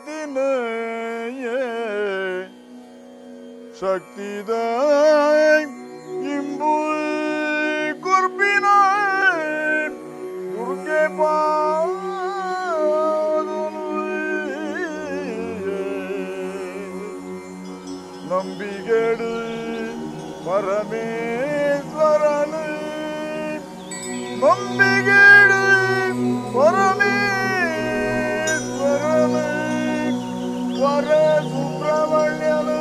தினையே சக்திதை இம்பு குர்பினாய் துர்க்கே நம்பிகேடு பரமேஸ்வரனு நம்பிகேடு பரமேஸ்வரனு வர சுப்பிரமணியனு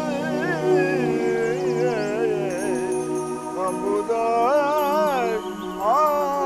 நம்புதாய் ஆ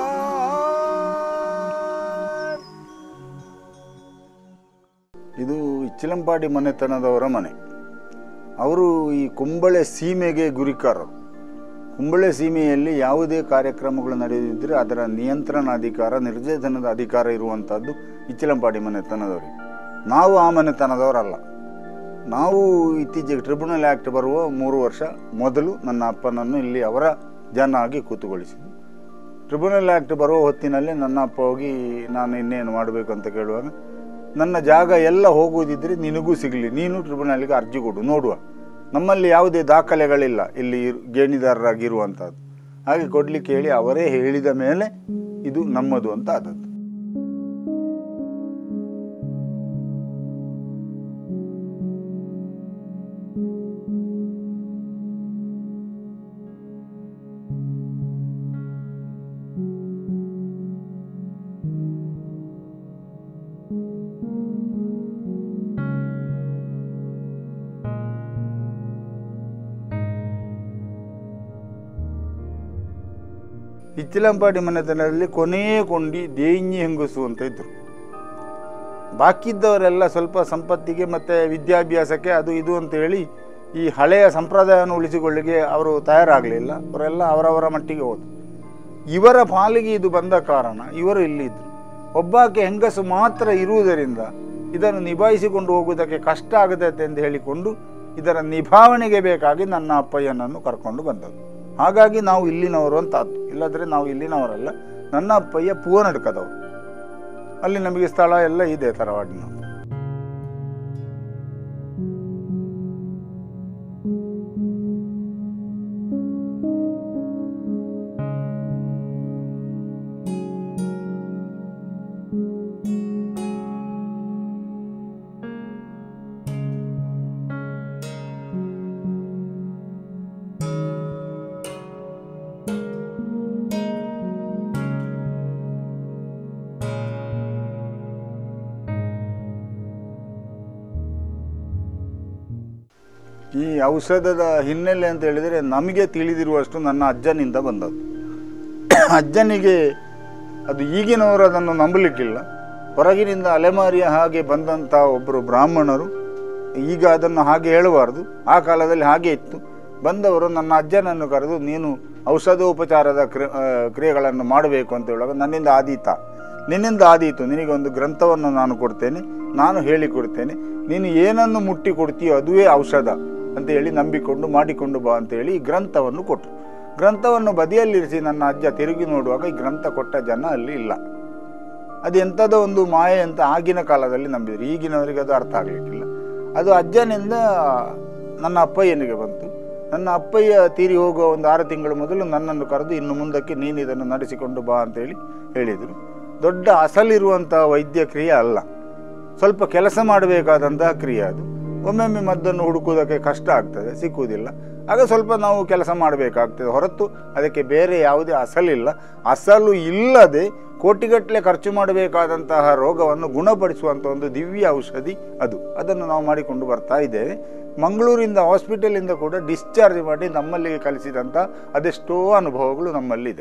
ಇದು ಇಚ್ಚಿಲಂಪಾಡಿ ಮನೆತನದವರ ಮನೆ ಅವರು ಈ ಕುಂಬಳೆ ಸೀಮೆಗೆ ಗುರಿಕಾರರು ಕುಂಬಳೆ ಸೀಮೆಯಲ್ಲಿ ಯಾವುದೇ ಕಾರ್ಯಕ್ರಮಗಳು ನಡೆಯುತ್ತಿದ್ದರೆ ಅದರ ನಿಯಂತ್ರಣಾಧಿಕಾರ ನಿರ್ದೇಶನದ ಅಧಿಕಾರ ಇರುವಂಥದ್ದು ಇಚ್ಚಿಲಂಪಾಡಿ ಮನೆತನದವರಿಗೆ ನಾವು ಆ ಮನೆತನದವರಲ್ಲ ನಾವು ಇತ್ತೀಚೆಗೆ ಟ್ರಿಬ್ಯುನಲ್ ಆ್ಯಕ್ಟ್ ಬರುವ ಮೂರು ವರ್ಷ ಮೊದಲು ನನ್ನ ಅಪ್ಪನನ್ನು ಇಲ್ಲಿ ಅವರ ಜನ ಆಗಿ ಕೂತುಗೊಳಿಸಿದ್ದು ಟ್ರಿಬ್ಯುನಲ್ ಆ್ಯಕ್ಟ್ ಬರುವ ಹೊತ್ತಿನಲ್ಲಿ ನನ್ನ ಅಪ್ಪ ಹೋಗಿ ನಾನು ಇನ್ನೇನು ಮಾಡಬೇಕು ಅಂತ ಕೇಳುವಾಗ ನನ್ನ ಜಾಗ ಎಲ್ಲ ಹೋಗುವುದಿದ್ರೆ ನಿನಗೂ ಸಿಗಲಿ ನೀನು ಟ್ರಿಬ್ಯುನಲ್ಗೆ ಅರ್ಜಿ ಕೊಡು ನೋಡುವ ನಮ್ಮಲ್ಲಿ ಯಾವುದೇ ದಾಖಲೆಗಳಿಲ್ಲ ಇಲ್ಲಿ ಇರು- ಗೇಣಿದಾರರಾಗಿರುವಂಥದ್ದು ಹಾಗೆ ಕೊಡ್ಲಿಕ್ಕೆ ಹೇಳಿ ಅವರೇ ಹೇಳಿದ ಮೇಲೆ ಇದು ನಮ್ಮದು ಅಂತ ಆದದ್ದು ಇಚ್ಚಿಲಂಪಾಡಿ ಮನೆತನದಲ್ಲಿ ಕೊನೆಯ ಕೊಂಡಿ ದೇಂಜಿ ಹೆಂಗಸು ಅಂತ ಇದ್ರು ಬಾಕಿ ಇದ್ದವರೆಲ್ಲ ಸ್ವಲ್ಪ ಸಂಪತ್ತಿಗೆ ಮತ್ತು ವಿದ್ಯಾಭ್ಯಾಸಕ್ಕೆ ಅದು ಇದು ಅಂತ ಹೇಳಿ ಈ ಹಳೆಯ ಸಂಪ್ರದಾಯವನ್ನು ಉಳಿಸಿಕೊಳ್ಳಿಕ್ಕೆ ಅವರು ತಯಾರಾಗಲಿಲ್ಲ ಅವರೆಲ್ಲ ಅವರವರ ಮಟ್ಟಿಗೆ ಹೋದರು ಇವರ ಪಾಲಿಗೆ ಇದು ಬಂದ ಕಾರಣ ಇವರು ಇಲ್ಲಿದ್ದರು ಒಬ್ಬಾಕೆ ಹೆಂಗಸು ಮಾತ್ರ ಇರುವುದರಿಂದ ಇದನ್ನು ನಿಭಾಯಿಸಿಕೊಂಡು ಹೋಗುವುದಕ್ಕೆ ಕಷ್ಟ ಆಗುತ್ತದೆ ಎಂದು ಹೇಳಿಕೊಂಡು ಇದರ ನಿಭಾವಣೆಗೆ ಬೇಕಾಗಿ ನನ್ನ ಅಪ್ಪಯ್ಯನನ್ನು ಕರ್ಕೊಂಡು ಬಂದದ್ದು ಹಾಗಾಗಿ ನಾವು ಇಲ್ಲಿನವರು ಅಂತ ಆದ್ದು ಇಲ್ಲದ್ರೆ ನಾವು ಇಲ್ಲಿನವರಲ್ಲ ನನ್ನ ಅಪ್ಪಯ್ಯ ಪೂವನಡ್ಕದವರು ಅಲ್ಲಿ ನಮಗೆ ಸ್ಥಳ ಎಲ್ಲ ಇದೆ ತರವಾಡಿನ ಈ ಔಷಧದ ಹಿನ್ನೆಲೆ ಅಂತ ಹೇಳಿದರೆ ನಮಗೆ ತಿಳಿದಿರುವಷ್ಟು ನನ್ನ ಅಜ್ಜನಿಂದ ಬಂದದ್ದು ಅಜ್ಜನಿಗೆ ಅದು ಈಗಿನವರು ಅದನ್ನು ನಂಬಲಿಕ್ಕಿಲ್ಲ ಹೊರಗಿನಿಂದ ಅಲೆಮಾರಿಯ ಹಾಗೆ ಬಂದಂಥ ಒಬ್ಬರು ಬ್ರಾಹ್ಮಣರು ಈಗ ಅದನ್ನು ಹಾಗೆ ಹೇಳಬಾರ್ದು ಆ ಕಾಲದಲ್ಲಿ ಹಾಗೆ ಇತ್ತು ಬಂದವರು ನನ್ನ ಅಜ್ಜನನ್ನು ಕರೆದು ನೀನು ಔಷಧೋಪಚಾರದ ಕ್ರಿ ಆ, ಕ್ರಿಯೆಗಳನ್ನು ಮಾಡಬೇಕು ಅಂತ ಹೇಳುವಾಗ ನನ್ನಿಂದ ಆದೀತ ನಿನ್ನಿಂದ ಆದೀತು ನಿನಗೆ ಒಂದು ಗ್ರಂಥವನ್ನು ನಾನು ಕೊಡ್ತೇನೆ ನಾನು ಹೇಳಿಕೊಡ್ತೇನೆ ನೀನು ಏನನ್ನು ಮುಟ್ಟಿ ಕೊಡ್ತೀಯೋ ಅದುವೇ ಔಷಧ ಅಂತ ಹೇಳಿ ನಂಬಿಕೊಂಡು ಮಾಡಿಕೊಂಡು ಬಾ ಅಂತ ಹೇಳಿ ಈ ಗ್ರಂಥವನ್ನು ಕೊಟ್ಟರು ಗ್ರಂಥವನ್ನು ಬದಿಯಲ್ಲಿರಿಸಿ ನನ್ನ ಅಜ್ಜ ತಿರುಗಿ ನೋಡುವಾಗ ಈ ಗ್ರಂಥ ಕೊಟ್ಟ ಜನ ಅಲ್ಲಿ ಇಲ್ಲ ಅದು ಎಂಥದೋ ಒಂದು ಮಾಯೆ ಅಂತ ಆಗಿನ ಕಾಲದಲ್ಲಿ ನಂಬಿದ್ರು ಈಗಿನವರಿಗೆ ಅದು ಅರ್ಥ ಆಗಲಿಕ್ಕಿಲ್ಲ ಅದು ಅಜ್ಜನಿಂದ ನನ್ನ ಅಪ್ಪಯ್ಯನಿಗೆ ಬಂತು ನನ್ನ ಅಪ್ಪಯ್ಯ ತೀರಿ ಹೋಗುವ ಒಂದು ಆರು ತಿಂಗಳು ಮೊದಲು ನನ್ನನ್ನು ಕರೆದು ಇನ್ನು ಮುಂದಕ್ಕೆ ನೀನು ಇದನ್ನು ನಡೆಸಿಕೊಂಡು ಬಾ ಅಂತೇಳಿ ಹೇಳಿದರು ದೊಡ್ಡ ಅಸಲಿರುವಂಥ ವೈದ್ಯ ಕ್ರಿಯೆ ಅಲ್ಲ ಸ್ವಲ್ಪ ಕೆಲಸ ಮಾಡಬೇಕಾದಂತಹ ಕ್ರಿಯೆ ಅದು ಒಮ್ಮೊಮ್ಮೆ ಮದ್ದನ್ನು ಹುಡುಕುವುದಕ್ಕೆ ಕಷ್ಟ ಆಗ್ತದೆ ಸಿಕ್ಕುವುದಿಲ್ಲ ಆಗ ಸ್ವಲ್ಪ ನಾವು ಕೆಲಸ ಮಾಡಬೇಕಾಗ್ತದೆ ಹೊರತು ಅದಕ್ಕೆ ಬೇರೆ ಯಾವುದೇ ಅಸಲಿಲ್ಲ ಅಸಲು ಇಲ್ಲದೆ ಕೋಟಿಗಟ್ಟಲೆ ಖರ್ಚು ಮಾಡಬೇಕಾದಂತಹ ರೋಗವನ್ನು ಗುಣಪಡಿಸುವಂಥ ಒಂದು ದಿವ್ಯ ಔಷಧಿ ಅದು ಅದನ್ನು ನಾವು ಮಾಡಿಕೊಂಡು ಬರ್ತಾ ಇದ್ದೇವೆ ಮಂಗಳೂರಿಂದ ಹಾಸ್ಪಿಟಲಿಂದ ಕೂಡ ಡಿಸ್ಚಾರ್ಜ್ ಮಾಡಿ ನಮ್ಮಲ್ಲಿಗೆ ಕಲಿಸಿದಂಥ ಅದೆಷ್ಟೋ ಅನುಭವಗಳು ನಮ್ಮಲ್ಲಿದೆ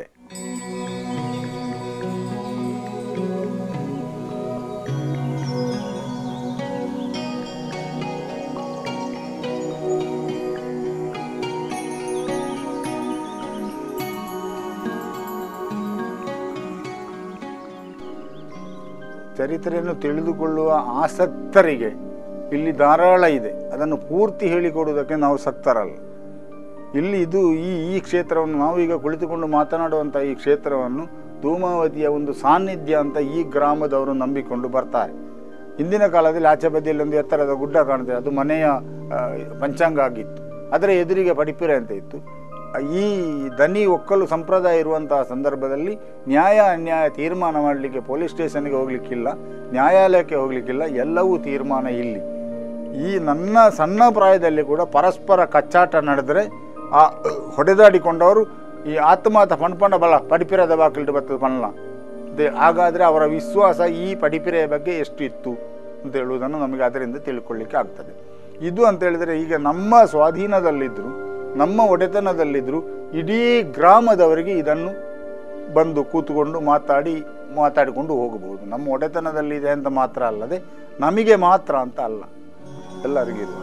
ಚರಿತ್ರೆಯನ್ನು ತಿಳಿದುಕೊಳ್ಳುವ ಆಸಕ್ತರಿಗೆ ಇಲ್ಲಿ ಧಾರಾಳ ಇದೆ ಅದನ್ನು ಪೂರ್ತಿ ಹೇಳಿಕೊಡುವುದಕ್ಕೆ ನಾವು ಸಕ್ತರಲ್ಲ ಇಲ್ಲಿ ಇದು ಈ ಈ ಕ್ಷೇತ್ರವನ್ನು ನಾವು ಈಗ ಕುಳಿತುಕೊಂಡು ಮಾತನಾಡುವಂಥ ಈ ಕ್ಷೇತ್ರವನ್ನು ಧೂಮಾವತಿಯ ಒಂದು ಸಾನ್ನಿಧ್ಯ ಅಂತ ಈ ಗ್ರಾಮದವರು ನಂಬಿಕೊಂಡು ಬರ್ತಾರೆ ಹಿಂದಿನ ಕಾಲದಲ್ಲಿ ಆಚೆ ಬದಿಯಲ್ಲಿ ಒಂದು ಎತ್ತರದ ಗುಡ್ಡ ಕಾಣ್ತದೆ ಅದು ಮನೆಯ ಆ, ಪಂಚಾಂಗ ಆಗಿತ್ತು ಅದರ ಎದುರಿಗೆ ಪಡಿಪಿರೆ ಅಂತ ಇತ್ತು ಈ ದನಿ ಒಕ್ಕಲು ಸಂಪ್ರದಾಯ ಇರುವಂತಹ ಸಂದರ್ಭದಲ್ಲಿ ನ್ಯಾಯ ಅನ್ಯಾಯ ತೀರ್ಮಾನ ಮಾಡಲಿಕ್ಕೆ ಪೊಲೀಸ್ ಸ್ಟೇಷನ್ಗೆ ಹೋಗ್ಲಿಕ್ಕಿಲ್ಲ ನ್ಯಾಯಾಲಯಕ್ಕೆ ಹೋಗ್ಲಿಕ್ಕಿಲ್ಲ ಎಲ್ಲವೂ ತೀರ್ಮಾನ ಇಲ್ಲಿ ಈ ನನ್ನ ಸಣ್ಣ ಪ್ರಾಯದಲ್ಲಿ ಕೂಡ ಪರಸ್ಪರ ಕಚ್ಚಾಟ ನಡೆದರೆ ಆ ಹೊಡೆದಾಡಿಕೊಂಡವರು ಈ ಆತ್ಮಾತ ಪಣ್ಪಂಡ ಬಲ ಪಡಿಪಿರದ ಬಾಕಿಲ್ಡು ಬರ್ತದೆ ಪಣ್ಣ ದೆ- ಹಾಗಾದರೆ ಅವರ ವಿಶ್ವಾಸ ಈ ಪಡಿಪಿರೆಯ ಬಗ್ಗೆ ಎಷ್ಟು ಇತ್ತು ಅಂತ ಹೇಳುವುದನ್ನು ನಮಗೆ ಅದರಿಂದ ತಿಳ್ಕೊಳ್ಳಿಕ್ಕೆ ಆಗ್ತದೆ ಇದು ಅಂತ ಹೇಳಿದರೆ ಈಗ ನಮ್ಮ ಸ್ವಾಧೀನದಲ್ಲಿದ್ದರು ನಮ್ಮ ಒಡೆತನದಲ್ಲಿದ್ದರು ಇಡೀ ಗ್ರಾಮದವರಿಗೆ ಇದನ್ನು ಬಂದು ಕೂತ್ಕೊಂಡು ಮಾತಾಡಿ ಮಾತಾಡಿಕೊಂಡು ಹೋಗಬಹುದು ನಮ್ಮ ಒಡೆತನದಲ್ಲಿದೆ ಅಂತ ಮಾತ್ರ ಅಲ್ಲದೆ ನಮಗೆ ಮಾತ್ರ ಅಂತ ಅಲ್ಲ ಎಲ್ಲರಿಗೂ ಇರುವ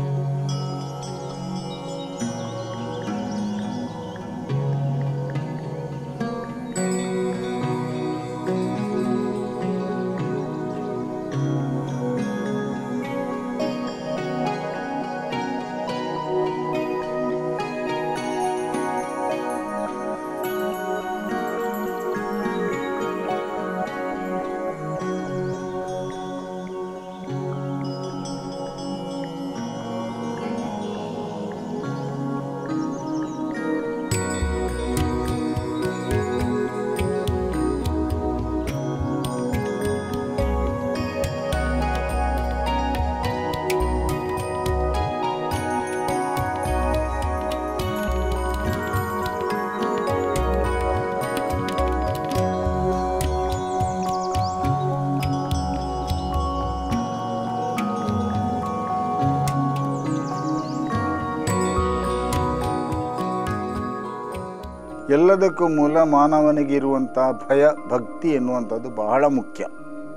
ಎಲ್ಲದಕ್ಕೂ ಮೂಲ ಮಾನವನಿಗಿರುವಂಥ ಭಯ ಭಕ್ತಿ ಎನ್ನುವಂಥದ್ದು ಬಹಳ ಮುಖ್ಯ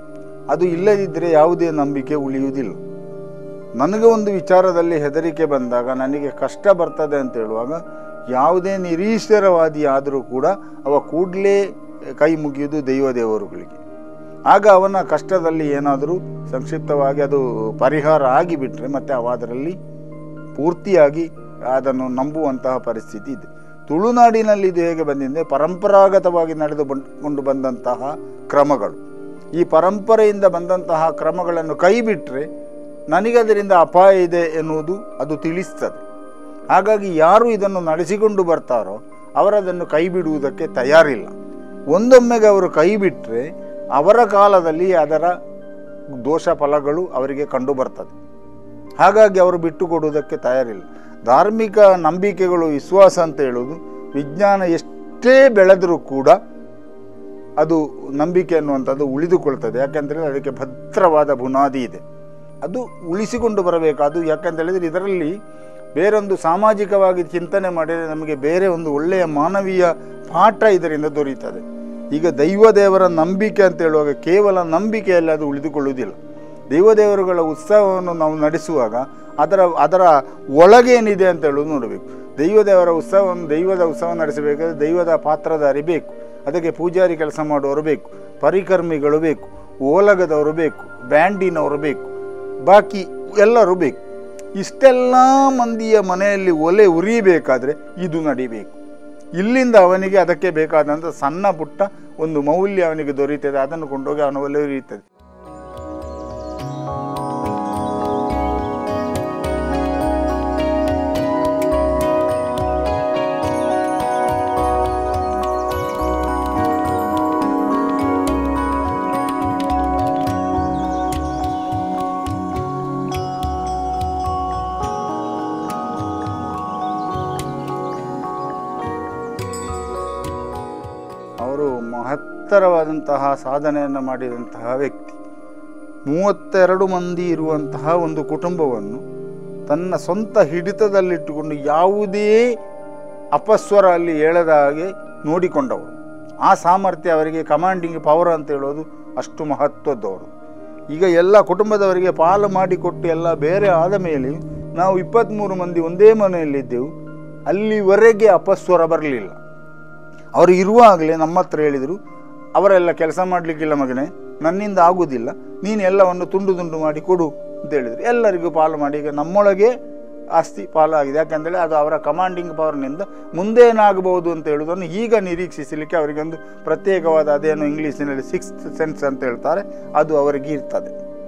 ಅದು ಇಲ್ಲದಿದ್ದರೆ ಯಾವುದೇ ನಂಬಿಕೆ ಉಳಿಯುವುದಿಲ್ಲ ನನಗೆ ಒಂದು ವಿಚಾರದಲ್ಲಿ ಹೆದರಿಕೆ ಬಂದಾಗ ನನಗೆ ಕಷ್ಟ ಬರ್ತದೆ ಅಂತ ಹೇಳುವಾಗ ಯಾವುದೇ ನಿರೀಶ್ವರವಾದಿ ಆದರೂ ಕೂಡ ಅವ ಕೂಡಲೇ ಕೈ ಮುಗಿಯುವುದು ದೈವ ದೇವರುಗಳಿಗೆ ಆಗ ಅವನ ಕಷ್ಟದಲ್ಲಿ ಏನಾದರೂ ಸಂಕ್ಷಿಪ್ತವಾಗಿ ಅದು ಪರಿಹಾರ ಆಗಿಬಿಟ್ರೆ ಮತ್ತೆ ಅವ ಅದರಲ್ಲಿ ಪೂರ್ತಿಯಾಗಿ ಅದನ್ನು ನಂಬುವಂತಹ ಪರಿಸ್ಥಿತಿ ಇದೆ ತುಳುನಾಡಿನಲ್ಲಿ ಇದು ಹೇಗೆ ಬಂದಿದೆ ಪರಂಪರಾಗತವಾಗಿ ನಡೆದು ಬಂದು ಬಂದಂತಹ ಕ್ರಮಗಳು ಈ ಪರಂಪರೆಯಿಂದ ಬಂದಂತಹ ಕ್ರಮಗಳನ್ನು ಕೈಬಿಟ್ಟರೆ ನನಗದರಿಂದ ಅಪಾಯ ಇದೆ ಎನ್ನುವುದು ಅದು ತಿಳಿಸ್ತದೆ ಹಾಗಾಗಿ ಯಾರು ಇದನ್ನು ನಡೆಸಿಕೊಂಡು ಬರ್ತಾರೋ ಅವರದನ್ನು ಕೈ ಬಿಡುವುದಕ್ಕೆ ತಯಾರಿಲ್ಲ ಒಂದೊಮ್ಮೆಗೆ ಅವರು ಕೈ ಬಿಟ್ಟರೆ ಅವರ ಕಾಲದಲ್ಲಿ ಅದರ ದೋಷ ಫಲಗಳು ಅವರಿಗೆ ಕಂಡು ಬರ್ತದೆ ಹಾಗಾಗಿ ಅವರು ಬಿಟ್ಟು ಕೊಡುವುದಕ್ಕೆ ತಯಾರಿಲ್ಲ ಧಾರ್ಮಿಕ ನಂಬಿಕೆಗಳು ವಿಶ್ವಾಸ ಅಂತ ಹೇಳೋದು ವಿಜ್ಞಾನ ಎಷ್ಟೇ ಬೆಳೆದರೂ ಕೂಡ ಅದು ನಂಬಿಕೆ ಅನ್ನುವಂಥದ್ದು ಉಳಿದುಕೊಳ್ತದೆ ಯಾಕಂತೇಳಿದ್ರೆ ಅದಕ್ಕೆ ಭದ್ರವಾದ ಬುನಾದಿ ಇದೆ ಅದು ಉಳಿಸಿಕೊಂಡು ಬರಬೇಕು ಅದು ಯಾಕಂತ ಹೇಳಿದರೆ ಇದರಲ್ಲಿ ಬೇರೊಂದು ಸಾಮಾಜಿಕವಾಗಿ ಚಿಂತನೆ ಮಾಡಿದರೆ ನಮಗೆ ಬೇರೆ ಒಂದು ಒಳ್ಳೆಯ ಮಾನವೀಯ ಪಾಠ ಇದರಿಂದ ದೊರೆಯುತ್ತದೆ ಈಗ ದೈವ ದೇವರ ನಂಬಿಕೆ ಅಂತ ಹೇಳುವಾಗ ಕೇವಲ ನಂಬಿಕೆಯಲ್ಲಿ ಅದು ಉಳಿದುಕೊಳ್ಳುವುದಿಲ್ಲ ದೈವದೇವರುಗಳ ಉತ್ಸವವನ್ನು ನಾವು ನಡೆಸುವಾಗ ಅದರ ಅದರ ಒಳಗೇನಿದೆ ಅಂತ ಹೇಳೋದು ನೋಡಬೇಕು ದೈವದೇವರ ಉತ್ಸವವನ್ನು ದೈವದ ಉತ್ಸವ ನಡೆಸಬೇಕಾದ್ರೆ ದೈವದ ಪಾತ್ರಧಾರಿ ಬೇಕು ಅದಕ್ಕೆ ಪೂಜಾರಿ ಕೆಲಸ ಮಾಡುವವರು ಬೇಕು ಪರಿಕರ್ಮಿಗಳು ಬೇಕು ಓಲಗದವರು ಬೇಕು ಬ್ಯಾಂಡಿನವರು ಬೇಕು ಬಾಕಿ ಎಲ್ಲರೂ ಬೇಕು ಇಷ್ಟೆಲ್ಲ ಮಂದಿಯ ಮನೆಯಲ್ಲಿ ಒಲೆ ಉರಿಯಬೇಕಾದ್ರೆ ಇದು ನಡಿಬೇಕು ಇಲ್ಲಿಂದ ಅವನಿಗೆ ಅದಕ್ಕೆ ಬೇಕಾದಂಥ ಸಣ್ಣ ಪುಟ್ಟ ಒಂದು ಮೌಲ್ಯ ಅವನಿಗೆ ದೊರೆಯುತ್ತದೆ ಅದನ್ನು ಕೊಂಡೋಗಿ ಅವನ ಒಲೆ ಉರಿಯುತ್ತದೆ ಅವರು ಮಹತ್ತರವಾದಂತಹ ಸಾಧನೆಯನ್ನು ಮಾಡಿದಂತಹ ವ್ಯಕ್ತಿ ಮೂವತ್ತೆರಡು ಮಂದಿ ಇರುವಂತಹ ಒಂದು ಕುಟುಂಬವನ್ನು ತನ್ನ ಸ್ವಂತ ಹಿಡಿತದಲ್ಲಿಟ್ಟುಕೊಂಡು ಯಾವುದೇ ಅಪಸ್ವರ ಅಲ್ಲಿ ಹೇಳದ ಹಾಗೆ ನೋಡಿಕೊಂಡವರು ಆ ಸಾಮರ್ಥ್ಯ ಅವರಿಗೆ ಕಮಾಂಡಿಂಗ್ ಪವರ್ ಅಂತ ಹೇಳೋದು ಅಷ್ಟು ಮಹತ್ವದ್ದವರು ಈಗ ಎಲ್ಲ ಕುಟುಂಬದವರಿಗೆ ಪಾಲು ಮಾಡಿಕೊಟ್ಟು ಎಲ್ಲ ಬೇರೆ ಆದ ಮೇಲೆ ನಾವು ಇಪ್ಪತ್ತ್ಮೂರು ಮಂದಿ ಒಂದೇ ಮನೆಯಲ್ಲಿದ್ದೆವು ಅಲ್ಲಿವರೆಗೆ ಅಪಸ್ವರ ಬರಲಿಲ್ಲ ಅವರು ಇರುವಾಗಲೇ ನಮ್ಮ ಹತ್ರ ಹೇಳಿದರು ಅವರೆಲ್ಲ ಕೆಲಸ ಮಾಡಲಿಕ್ಕಿಲ್ಲ ಮಗನೇ ನನ್ನಿಂದ ಆಗುವುದಿಲ್ಲ ನೀನು ಎಲ್ಲವನ್ನು ತುಂಡು ತುಂಡು ಮಾಡಿ ಕೊಡು ಅಂತ ಹೇಳಿದರು ಎಲ್ಲರಿಗೂ ಪಾಲು ಮಾಡಿ ಈಗ ನಮ್ಮೊಳಗೆ ಆಸ್ತಿ ಪಾಲು ಆಗಿದೆ ಯಾಕಂತೇಳಿ ಅದು ಅವರ ಕಮಾಂಡಿಂಗ್ ಪವರ್ನಿಂದ ಮುಂದೇನಾಗಬಹುದು ಅಂತ ಹೇಳುವುದನ್ನು ಈಗ ನಿರೀಕ್ಷಿಸಲಿಕ್ಕೆ ಅವರಿಗೊಂದು ಪ್ರತ್ಯೇಕವಾದ ಅದೇನು ಇಂಗ್ಲೀಷಿನಲ್ಲಿ ಸಿಕ್ಸ್ತ್ ಸೆನ್ಸ್ ಅಂತ ಹೇಳ್ತಾರೆ ಅದು ಅವರಿಗೆ ಇರ್ತದೆ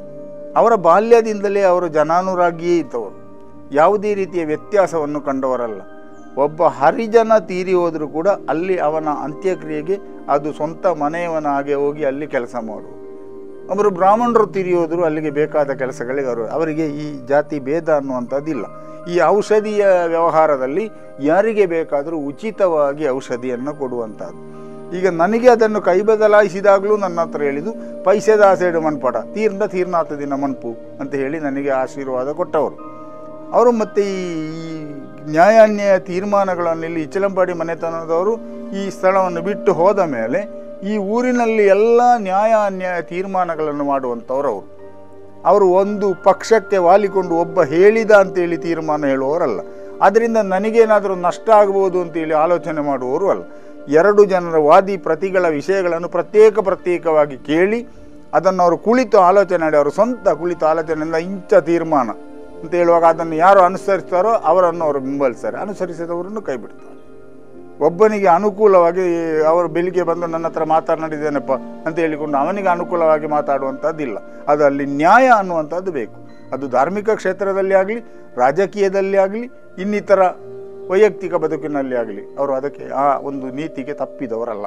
ಅವರ ಬಾಲ್ಯದಿಂದಲೇ ಅವರು ಜನಾನುರಾಗಿಯೇ ಇದ್ದವರು ಯಾವುದೇ ರೀತಿಯ ವ್ಯತ್ಯಾಸವನ್ನು ಕಂಡವರಲ್ಲ ಒಬ್ಬ ಹರಿಜನ ತೀರಿ ಹೋದರೂ ಕೂಡ ಅಲ್ಲಿ ಅವನ ಅಂತ್ಯಕ್ರಿಯೆಗೆ ಅದು ಸ್ವಂತ ಮನೆಯವನ ಹಾಗೆ ಹೋಗಿ ಅಲ್ಲಿ ಕೆಲಸ ಮಾಡುವುದು ಅವರು ಬ್ರಾಹ್ಮಣರು ತೀರಿ ಹೋದರೂ ಅಲ್ಲಿಗೆ ಬೇಕಾದ ಕೆಲಸಗಳಿಗೆ ಅವರು ಅವರಿಗೆ ಈ ಜಾತಿ ಭೇದ ಅನ್ನುವಂಥದ್ದಿಲ್ಲ ಈ ಔಷಧಿಯ ವ್ಯವಹಾರದಲ್ಲಿ ಯಾರಿಗೆ ಬೇಕಾದರೂ ಉಚಿತವಾಗಿ ಔಷಧಿಯನ್ನು ಕೊಡುವಂಥದ್ದು ಈಗ ನನಗೆ ಅದನ್ನು ಕೈ ಬದಲಾಯಿಸಿದಾಗಲೂ ನನ್ನ ಹತ್ರ ಹೇಳಿದ್ದು ಪೈಸೆದ ಆಸೆಡು ಮನ್ಪಡ ತೀರ್ನ ತೀರ್ನಾಥ ದಿನ ಮನ್ಪು ಅಂತ ಹೇಳಿ ನನಗೆ ಆಶೀರ್ವಾದ ಕೊಟ್ಟವರು ಅವರು ಮತ್ತೆ ಈ ಈ ನ್ಯಾಯಾನ್ಯಾಯ ತೀರ್ಮಾನಗಳನ್ನು ಇಲ್ಲಿ ಇಚಲಂಪಾಡಿ ಮನೆತನದವರು ಈ ಸ್ಥಳವನ್ನು ಬಿಟ್ಟು ಹೋದ ಮೇಲೆ ಈ ಊರಿನಲ್ಲಿ ಎಲ್ಲ ನ್ಯಾಯ ಅನ್ಯಾಯ ತೀರ್ಮಾನಗಳನ್ನು ಮಾಡುವಂಥವ್ರು ಅವರು ಅವರು ಒಂದು ಪಕ್ಷಕ್ಕೆ ವಾಲಿಕೊಂಡು ಒಬ್ಬ ಹೇಳಿದ ಅಂತೇಳಿ ತೀರ್ಮಾನ ಹೇಳುವವರಲ್ಲ ಅದರಿಂದ ನನಗೇನಾದರೂ ನಷ್ಟ ಆಗ್ಬೋದು ಅಂತೇಳಿ ಆಲೋಚನೆ ಮಾಡುವವರು ಅಲ್ಲ ಎರಡು ಜನರ ವಾದಿ ಪ್ರತಿಗಳ ವಿಷಯಗಳನ್ನು ಪ್ರತ್ಯೇಕ ಪ್ರತ್ಯೇಕವಾಗಿ ಕೇಳಿ ಅದನ್ನು ಅವರು ಕುಳಿತು ಆಲೋಚನೆ ಮಾಡಿ ಅವರು ಸ್ವಂತ ಕುಳಿತು ಆಲೋಚನೆಯಿಂದ ಇಂಚ ತೀರ್ಮಾನ ಅಂತ ಹೇಳುವಾಗ ಅದನ್ನು ಯಾರು ಅನುಸರಿಸ್ತಾರೋ ಅವರನ್ನು ಅವರು ಬೆಂಬಲಿಸ್ತಾರೆ ಅನುಸರಿಸಿದವರನ್ನು ಕೈ ಬಿಡ್ತಾರೆ ಒಬ್ಬನಿಗೆ ಅನುಕೂಲವಾಗಿ ಅವರು ಬೆಳಿಗ್ಗೆ ಬಂದು ನನ್ನ ಹತ್ರ ಮಾತನಾಡಿದ್ದೇನಪ್ಪ ಅಂತ ಹೇಳಿಕೊಂಡು ಅವನಿಗೆ ಅನುಕೂಲವಾಗಿ ಮಾತಾಡುವಂಥದ್ದಿಲ್ಲ ಅದು ಅಲ್ಲಿ ನ್ಯಾಯ ಅನ್ನುವಂಥದ್ದು ಬೇಕು ಅದು ಧಾರ್ಮಿಕ ಕ್ಷೇತ್ರದಲ್ಲಿ ಆಗಲಿ ರಾಜಕೀಯದಲ್ಲಿ ಆಗಲಿ ಇನ್ನಿತರ ವೈಯಕ್ತಿಕ ಬದುಕಿನಲ್ಲಿ ಆಗಲಿ ಅವರು ಅದಕ್ಕೆ ಆ ಒಂದು ನೀತಿಗೆ ತಪ್ಪಿದವರಲ್ಲ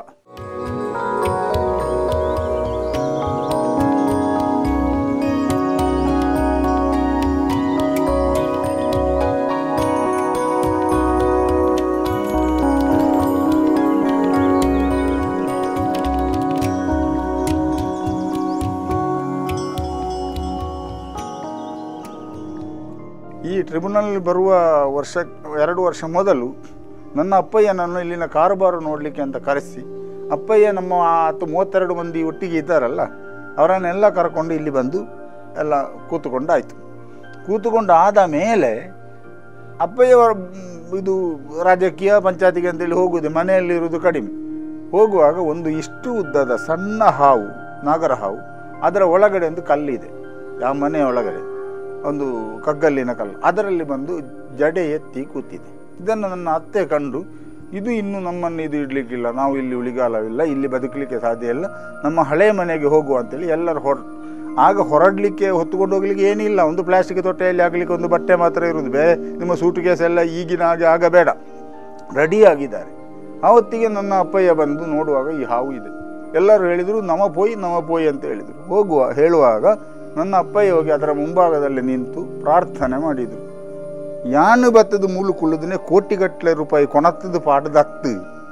ಈ ಟ್ರಿಬ್ಯುನಲ್ ಬರುವ ವರ್ಷ ಎರಡು ವರ್ಷ ಮೊದಲು ನನ್ನ ಅಪ್ಪಯ್ಯನನ್ನು ಇಲ್ಲಿನ ಕಾರುಬಾರು ನೋಡಲಿಕ್ಕೆ ಅಂತ ಕರೆಸಿ ಅಪ್ಪಯ್ಯ ನಮ್ಮ ಹತ್ತು ಮೂವತ್ತೆರಡು ಮಂದಿ ಒಟ್ಟಿಗೆ ಇದ್ದಾರಲ್ಲ ಅವರನ್ನೆಲ್ಲ ಕರ್ಕೊಂಡು ಇಲ್ಲಿ ಬಂದು ಎಲ್ಲ ಕೂತುಕೊಂಡಾಯಿತು ಕೂತುಕೊಂಡು ಆದ ಮೇಲೆ ಅಪ್ಪಯ್ಯವರ ಮ್, ಇದು ರಾಜಕೀಯ ಪಂಚಾಯತಿಗೆ ಅಂತೇಳಿ ಹೋಗುವುದು ಮನೆಯಲ್ಲಿರುವುದು ಕಡಿಮೆ ಹೋಗುವಾಗ ಒಂದು ಇಷ್ಟು ಉದ್ದದ ಸಣ್ಣ ಹಾವು ನಾಗರ ಹಾವು ಅದರ ಒಳಗಡೆ ಒಂದು ಕಲ್ಲಿದೆ ಯಾವ ಮನೆಯ ಒಳಗಡೆ ಒಂದು ಕಗ್ಗಲ್ಲಿನ ಕಲ್ಲು ಅದರಲ್ಲಿ ಬಂದು ಜಡೆ ಎತ್ತಿ ಕೂತಿದೆ ಇದನ್ನು ನನ್ನ ಅತ್ತೆ ಕಂಡು ಇದು ಇನ್ನು ನಮ್ಮನ್ನು ಇದು ಇಡಲಿಕ್ಕಿಲ್ಲ ನಾವು ಇಲ್ಲಿ ಉಳಿಗಾಲವಿಲ್ಲ ಇಲ್ಲಿ ಬದುಕಲಿಕ್ಕೆ ಸಾಧ್ಯ ಇಲ್ಲ ನಮ್ಮ ಹಳೆ ಮನೆಗೆ ಹೋಗುವ ಅಂತೇಳಿ ಎಲ್ಲರೂ ಹೊರ ಆಗ ಹೊರಡಲಿಕ್ಕೆ ಹೊತ್ತುಕೊಂಡು ಹೋಗ್ಲಿಕ್ಕೆ ಏನಿಲ್ಲ ಒಂದು ಪ್ಲಾಸ್ಟಿಕ್ ತೊಟ್ಟೆಯಲ್ಲಿ ಆಗಲಿಕ್ಕೆ ಒಂದು ಬಟ್ಟೆ ಮಾತ್ರ ಇರುವುದು ಬೇರೆ ನಿಮ್ಮ ಸೂಟು ಕೇಸ್ ಎಲ್ಲ ಈಗಿನ ಹಾಗೆ ಆಗ ಬೇಡ ರೆಡಿ ಆಗಿದ್ದಾರೆ ಆವತ್ತಿಗೆ ನನ್ನ ಅಪ್ಪಯ್ಯ ಬಂದು ನೋಡುವಾಗ ಈ ಹಾವು ಇದೆ ಎಲ್ಲರೂ ಹೇಳಿದರು ನಮ ಪೋಯಿ ನಮ ಪೋಯಿ ಅಂತ ಹೇಳಿದರು ಹೋಗುವ ಹೇಳುವಾಗ ನನ್ನ ಅಪ್ಪಯ್ಯ ಹೋಗಿ ಅದರ ಮುಂಭಾಗದಲ್ಲಿ ನಿಂತು ಪ್ರಾರ್ಥನೆ ಮಾಡಿದರು ಯಾನು ಬತ್ತದ ಮುಳುಕುಳ್ಳದನೆ ಕೋಟಿಗಟ್ಟಲೆ ರೂಪಾಯಿ ಕೊಣತ್ತದ ಪಾಠದತ್ತು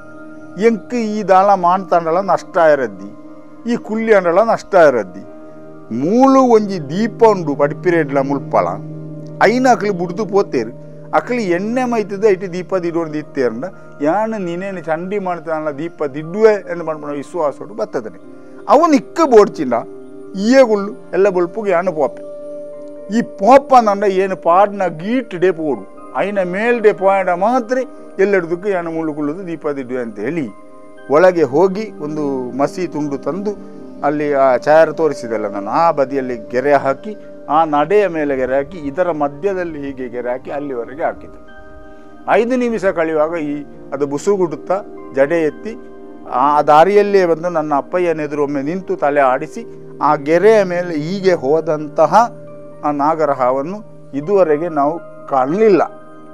ಎಂಕ್ ಈ ದಾಳ ಮಾಣ್ತಾಂಡಳ ನಷ್ಟ ಇರದ್ದಿ ಈ ಕುಲ್ಲಿ ಅಂಡಳ ನಷ್ಟ ಇರದ್ದಿ ಮೂಲು ಒಂಜಿ ದೀಪ ಉಂಡು ಪಡಿಪಿರೇಡ್ಲ ಮುಲ್ಪಳ ಐನ ಅಕ್ಲಿ ಬುಡ್ದು ಪೋತೇರು ಅಕ್ಲಿ ಎಣ್ಣೆ ಮೈತದ ಐಟಿ ದೀಪ ದಿಡೋಣ ಇತ್ತೇರಂಡ ಯಾನು ನೀನೇನು ಚಂಡಿ ಮಾಡ್ತಾನಲ್ಲ ದೀಪ ದಿಡ್ಡುವೆ ಎಂದು ಮಾಡ್ಬಿಡ ವಿಶ್ವಾಸೋಡು ಬತ್ತದನೆ ಅವನು ಇಕ್ಕ ಬೋಡ್ಚಿಂಡ ಈಯಗುಳ್ಳು ಎಲ್ಲ ಬೊಳ್ಪುಗೆ ಯಾನು ಪೋಪೆ ಈ ಪೋಪನಂಡ ಏನು ಪಾಡ್ನ ಗೀಟ್ ಡೇ ಪೋಡು ಐನ ಮೇಲ್ ಡೇ ಪಾಯಡ ಮಾತ್ರ ಎಲ್ಲೆಡ್ದಕ್ಕೂ ಯಾನು ಮುಳ್ಳುಗುಳ್ಳದು ದೀಪ ದಿಡ್ಡುವೆ ಅಂತ ಹೇಳಿ ಒಳಗೆ ಹೋಗಿ ಒಂದು ಮಸಿ ತುಂಡು ತಂದು ಅಲ್ಲಿ ಆ ಛಾಯಾರ ತೋರಿಸಿದಲ್ಲ ನಾನು ಆ ಬದಿಯಲ್ಲಿ ಗೆರೆ ಹಾಕಿ ಆ ನಡೆಯ ಮೇಲೆ ಗೆರೆ ಹಾಕಿ ಇದರ ಮಧ್ಯದಲ್ಲಿ ಹೀಗೆ ಗೆರೆ ಹಾಕಿ ಅಲ್ಲಿವರೆಗೆ ಹಾಕಿದ್ದು ಐದು ನಿಮಿಷ ಕಳೆಯುವಾಗ ಈ ಅದು ಬುಸುಗುಡುತ್ತಾ ಜಡೆ ಎತ್ತಿ ಆ ದಾರಿಯಲ್ಲೇ ಬಂದು ನನ್ನ ಅಪ್ಪಯ್ಯನೆದುರು ಒಮ್ಮೆ ನಿಂತು ತಲೆ ಆಡಿಸಿ ಆ ಗೆರೆಯ ಮೇಲೆ ಹೀಗೆ ಹೋದಂತಹ ಆ ನಾಗರ ಹಾವನ್ನು ಇದುವರೆಗೆ ನಾವು ಕಾಣಲಿಲ್ಲ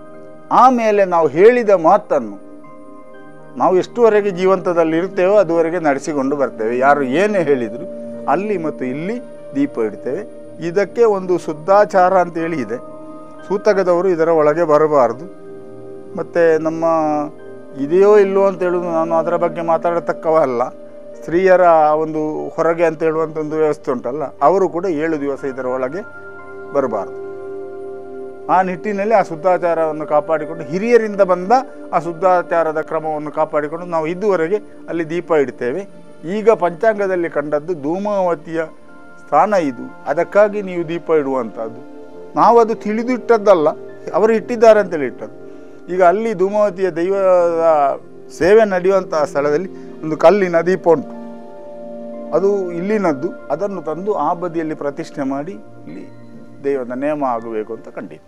ಆಮೇಲೆ ನಾವು ಹೇಳಿದ ಮಾತನ್ನು ನಾವು ಎಷ್ಟುವರೆಗೆ ಜೀವಂತದಲ್ಲಿ ಇರ್ತೇವೋ ಅದುವರೆಗೆ ನಡೆಸಿಕೊಂಡು ಬರ್ತೇವೆ ಯಾರು ಏನೇ ಹೇಳಿದರು ಅಲ್ಲಿ ಮತ್ತು ಇಲ್ಲಿ ದೀಪ ಇಡ್ತೇವೆ ಇದಕ್ಕೆ ಒಂದು ಶುದ್ಧಾಚಾರ ಅಂತೇಳಿ ಇದೆ ಸೂತಕದವರು ಇದರ ಒಳಗೆ ಬರಬಾರದು ಮತ್ತು ನಮ್ಮ ಇದೆಯೋ ಇಲ್ಲೋ ಅಂತ ಹೇಳೋದು ನಾನು ಅದರ ಬಗ್ಗೆ ಮಾತಾಡತಕ್ಕವ ಅಲ್ಲ ಸ್ತ್ರೀಯರ ಒಂದು ಹೊರಗೆ ಅಂತ ಹೇಳುವಂಥ ಒಂದು ವ್ಯವಸ್ಥೆ ಉಂಟಲ್ಲ ಅವರು ಕೂಡ ಏಳು ದಿವಸ ಇದರ ಒಳಗೆ ಬರಬಾರದು ಆ ನಿಟ್ಟಿನಲ್ಲಿ ಆ ಶುದ್ಧಾಚಾರವನ್ನು ಕಾಪಾಡಿಕೊಂಡು ಹಿರಿಯರಿಂದ ಬಂದ ಆ ಶುದ್ಧಾಚಾರದ ಕ್ರಮವನ್ನು ಕಾಪಾಡಿಕೊಂಡು ನಾವು ಇದುವರೆಗೆ ಅಲ್ಲಿ ದೀಪ ಇಡ್ತೇವೆ ಈಗ ಪಂಚಾಂಗದಲ್ಲಿ ಕಂಡದ್ದು ಧೂಮಾವತಿಯ ಸ್ಥಾನ ಇದು ಅದಕ್ಕಾಗಿ ನೀವು ದೀಪ ಇಡುವಂಥದ್ದು ನಾವು ಅದು ತಿಳಿದು ಇಟ್ಟದ್ದಲ್ಲ ಅವರು ಇಟ್ಟಿದ್ದಾರೆ ಅಂತೇಳಿ ಇಟ್ಟದ್ದು ಈಗ ಅಲ್ಲಿ ಧೂಮಾವತಿಯ ದೈವದ ಸೇವೆ ನಡೆಯುವಂತಹ ಸ್ಥಳದಲ್ಲಿ ಒಂದು ಕಲ್ಲಿನ ದೀಪ ಉಂಟು ಅದು ಇಲ್ಲಿನದ್ದು ಅದನ್ನು ತಂದು ಆ ಬದಿಯಲ್ಲಿ ಪ್ರತಿಷ್ಠೆ ಮಾಡಿ ಇಲ್ಲಿ ದೈವದ ನೇಮ ಆಗಬೇಕು ಅಂತ ಕಂಡಿದ್ದು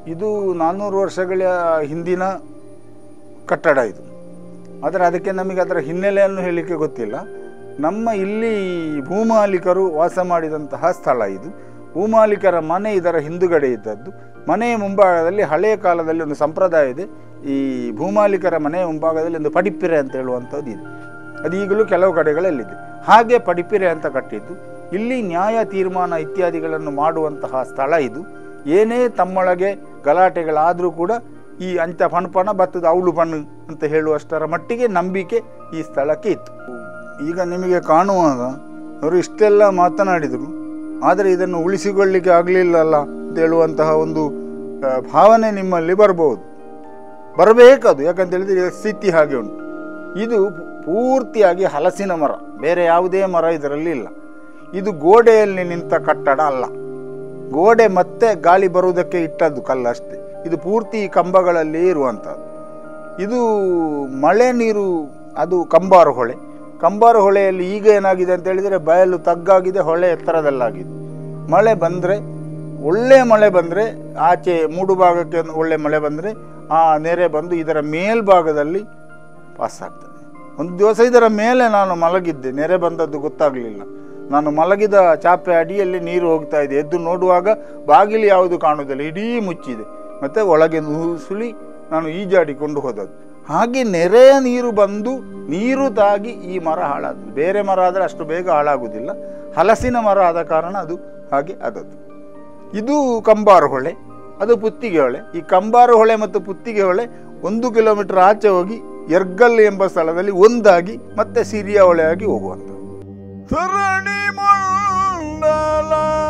ಇದು ನಾನ್ನೂರು ವರ್ಷಗಳ ಹಿಂದಿನ ಕಟ್ಟಡ ಇದು ಆದರೆ ಅದಕ್ಕೆ ನಮಗೆ ಅದರ ಹಿನ್ನೆಲೆಯನ್ನು ಹೇಳಲಿಕ್ಕೆ ಗೊತ್ತಿಲ್ಲ ನಮ್ಮ ಇಲ್ಲಿ ಭೂಮಾಲೀಕರು ವಾಸ ಮಾಡಿದಂತಹ ಸ್ಥಳ ಇದು ಭೂಮಾಲೀಕರ ಮನೆ ಇದರ ಹಿಂದುಗಡೆ ಇದ್ದದ್ದು ಮನೆಯ ಮುಂಭಾಗದಲ್ಲಿ ಹಳೆಯ ಕಾಲದಲ್ಲಿ ಒಂದು ಸಂಪ್ರದಾಯ ಇದೆ ಈ ಭೂಮಾಲೀಕರ ಮನೆಯ ಮುಂಭಾಗದಲ್ಲಿ ಒಂದು ಪಡಿಪಿರೆ ಅಂತ ಹೇಳುವಂಥದ್ದು ಇದೆ ಅದು ಈಗಲೂ ಕೆಲವು ಕಡೆಗಳಲ್ಲಿದೆ ಹಾಗೆ ಪಡಿಪಿರೆ ಅಂತ ಕಟ್ಟಿದ್ದು ಇಲ್ಲಿ ನ್ಯಾಯ ತೀರ್ಮಾನ ಇತ್ಯಾದಿಗಳನ್ನು ಮಾಡುವಂತಹ ಸ್ಥಳ ಇದು ಏನೇ ತಮ್ಮೊಳಗೆ ಗಲಾಟೆಗಳಾದರೂ ಕೂಡ ಈ ಅಂಚ ಪಣಪಣ ಬತ್ತದ ಅವಳು ಪಣ್ಣು ಅಂತ ಹೇಳುವಷ್ಟರ ಮಟ್ಟಿಗೆ ನಂಬಿಕೆ ಈ ಸ್ಥಳಕ್ಕೆ ಇತ್ತು ಈಗ ನಿಮಗೆ ಕಾಣುವಾಗ ಅವರು ಇಷ್ಟೆಲ್ಲ ಮಾತನಾಡಿದರು ಆದರೆ ಇದನ್ನು ಉಳಿಸಿಕೊಳ್ಳಿಕ್ಕೆ ಆಗಲಿಲ್ಲಲ್ಲ ಅಂತ ಹೇಳುವಂತಹ ಒಂದು ಆ, ಭಾವನೆ ನಿಮ್ಮಲ್ಲಿ ಬರ್ಬೋದು ಬರಬೇಕದು ಯಾಕಂತ ಹೇಳಿದ್ರೆ ಸ್ಥಿತಿ ಹಾಗೆ ಉಂಟು ಇದು ಪೂರ್ತಿಯಾಗಿ ಹಲಸಿನ ಮರ ಬೇರೆ ಯಾವುದೇ ಮರ ಇದರಲ್ಲಿ ಇಲ್ಲ ಇದು ಗೋಡೆಯಲ್ಲಿ ನಿಂತ ಕಟ್ಟಡ ಅಲ್ಲ ಗೋಡೆ ಮತ್ತೆ ಗಾಳಿ ಬರುವುದಕ್ಕೆ ಇಟ್ಟದ್ದು ಕಲ್ಲು ಅಷ್ಟೇ ಇದು ಪೂರ್ತಿ ಈ ಕಂಬಗಳಲ್ಲಿ ಇರುವಂಥದ್ದು ಇದು ಮಳೆ ನೀರು ಅದು ಕಂಬಾರು ಹೊಳೆ ಕಂಬಾರು ಹೊಳೆಯಲ್ಲಿ ಈಗ ಏನಾಗಿದೆ ಅಂತ ಹೇಳಿದರೆ ಬಯಲು ತಗ್ಗಾಗಿದೆ ಹೊಳೆ ಎತ್ತರದಲ್ಲಾಗಿದೆ ಮಳೆ ಬಂದರೆ ಒಳ್ಳೆ ಮಳೆ ಬಂದರೆ ಆಚೆ ಮೂಡು ಭಾಗಕ್ಕೆ ಒಂದು ಒಳ್ಳೆ ಮಳೆ ಬಂದರೆ ಆ ನೆರೆ ಬಂದು ಇದರ ಮೇಲ್ಭಾಗದಲ್ಲಿ ಪಾಸ್ ಆಗ್ತದೆ ಒಂದು ದಿವಸ ಇದರ ಮೇಲೆ ನಾನು ಮಲಗಿದ್ದೆ ನೆರೆ ಬಂದದ್ದು ಗೊತ್ತಾಗಲಿಲ್ಲ ನಾನು ಮಲಗಿದ ಚಾಪೆ ಅಡಿಯಲ್ಲಿ ನೀರು ಹೋಗ್ತಾ ಇದೆ ಎದ್ದು ನೋಡುವಾಗ ಬಾಗಿಲು ಯಾವುದು ಕಾಣುವುದಿಲ್ಲ ಇಡೀ ಮುಚ್ಚಿದೆ ಮತ್ತು ಒಳಗೆ ನುಸುಳಿ ನಾನು ಈಜಾಡಿಕೊಂಡು ಹೋದದ್ದು ಹಾಗೆ ನೆರೆಯ ನೀರು ಬಂದು ನೀರು ತಾಗಿ ಈ ಮರ ಹಾಳಾದ್ದು ಬೇರೆ ಮರ ಆದರೆ ಅಷ್ಟು ಬೇಗ ಹಾಳಾಗುವುದಿಲ್ಲ ಹಲಸಿನ ಮರ ಆದ ಕಾರಣ ಅದು ಹಾಗೆ ಆದದ್ದು ಇದು ಕಂಬಾರು ಹೊಳೆ ಅದು ಪುತ್ತಿಗೆ ಹೊಳೆ ಈ ಕಂಬಾರು ಹೊಳೆ ಮತ್ತು ಪುತ್ತಿಗೆ ಹೊಳೆ ಒಂದು ಕಿಲೋಮೀಟರ್ ಆಚೆ ಹೋಗಿ ಎರ್ಗಲ್ ಎಂಬ ಸ್ಥಳದಲ್ಲಿ ಒಂದಾಗಿ ಮತ್ತೆ ಸಿರಿಯ ಹೊಳೆಯಾಗಿ ಹೋಗುವಂತ ಸರಣಿ ಮಂಡಲ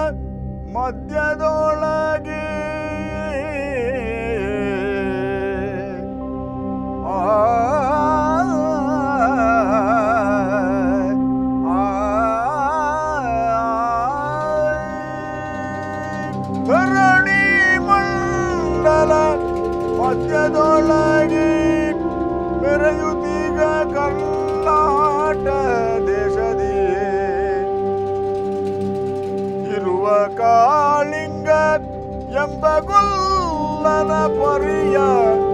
ಮಧ್ಯದೊಳಗೆ ಆ ಧರಣಿ ಮಂಡಲ ಮಧ್ಯದೊಳಗೆ ಮೆರೆಯುತ್ತೀಗ ಕರ್ನಾಟ ದೇಶದಿಯೇ ಇರುವ ಕಾಳಿಂಗ ಎಂಬ ಗುಲ್ಲನ ಪರಿಯ